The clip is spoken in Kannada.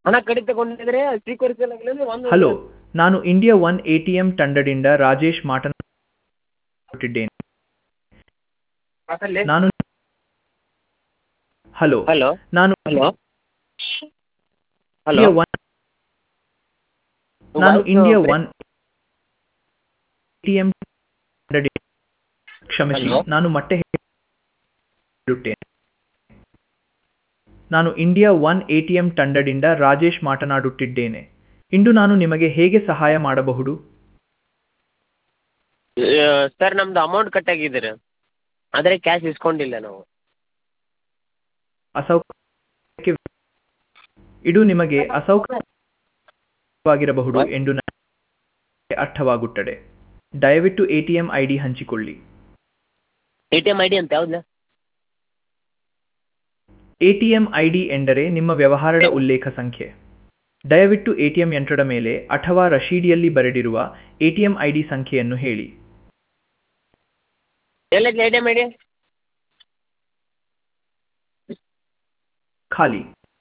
ಹಣ ಕಡಿತಗೊಂಡಿದ್ರೆ ಸ್ವೀಕರಿಸಲಾಗಲಿಲ್ಲ ಒಂದು ಹಲೋ ನಾನು India one A T M ತಂಡದಿಂದ ರಾಜೇಶ್ ಮಾತನಾಡುತ್ತಿದ್ದೇನೆ ಮಾತಲ್ಲಿ ನಾನು ಹಲೋ ಹಲೋ ನಾನು ಹಲೋ ಇಂಡಿಯಾ ಹಲೋ ಒನ್ ನಾನು voice India break- one ATM ಕ್ಷಮಿಸಿ Hello? ನಾನು ಮತ್ತೆ ಹೇಳುತ್ತೇನೆ ನಾನು ಇಂಡಿಯಾ ಒನ್ ಎಟಿಎಂ ತಂಡದಿಂದ ರಾಜೇಶ್ ಮಾತನಾಡುತ್ತಿದ್ದೇನೆ ಇಂದು ನಾನು ನಿಮಗೆ ಹೇಗೆ ಸಹಾಯ ಮಾಡಬಹುದು ಸರ್ ನಮ್ದು ಅಮೌಂಟ್ ಕಟ್ ಆಗಿದೆ ರೀ ಆದರೆ ಕ್ಯಾಶ್ ಇಸ್ಕೊಂಡಿಲ್ಲ ನಾವು ಅಸೌಕರ್ಯಕ್ಕೆ ಇದು ನಿಮಗೆ ಅಸೌಕರ್ಯವಾಗಿರಬಹುದು ಎಂದು ನನಗೆ ಅರ್ಥವಾಗುತ್ತದೆ ದಯವಿಟ್ಟು ಎಟಿಎಂ ಐ ಡಿ ಹಂಚಿಕೊಳ್ಳಿ A T M I D ಅಂತ ಯಾವ್ದು ಎಟಿಎಂ ಐ ಡಿ ಎಂದರೆ ನಿಮ್ಮ ವ್ಯವಹಾರದ ಉಲ್ಲೇಖ ಸಂಖ್ಯೆ ದಯವಿಟ್ಟು ಎಟಿಎಂ ಯಂತ್ರದ ಮೇಲೆ ಅಥವಾ ರಶೀದಿಯಲ್ಲಿ ಬರೆದಿರುವ ಎಟಿಎಂ ಐ ಡಿ ಸಂಖ್ಯೆಯನ್ನು ಹೇಳಿ ಎಲ್ಲೈತೆ A T M I D ಖಾಲಿ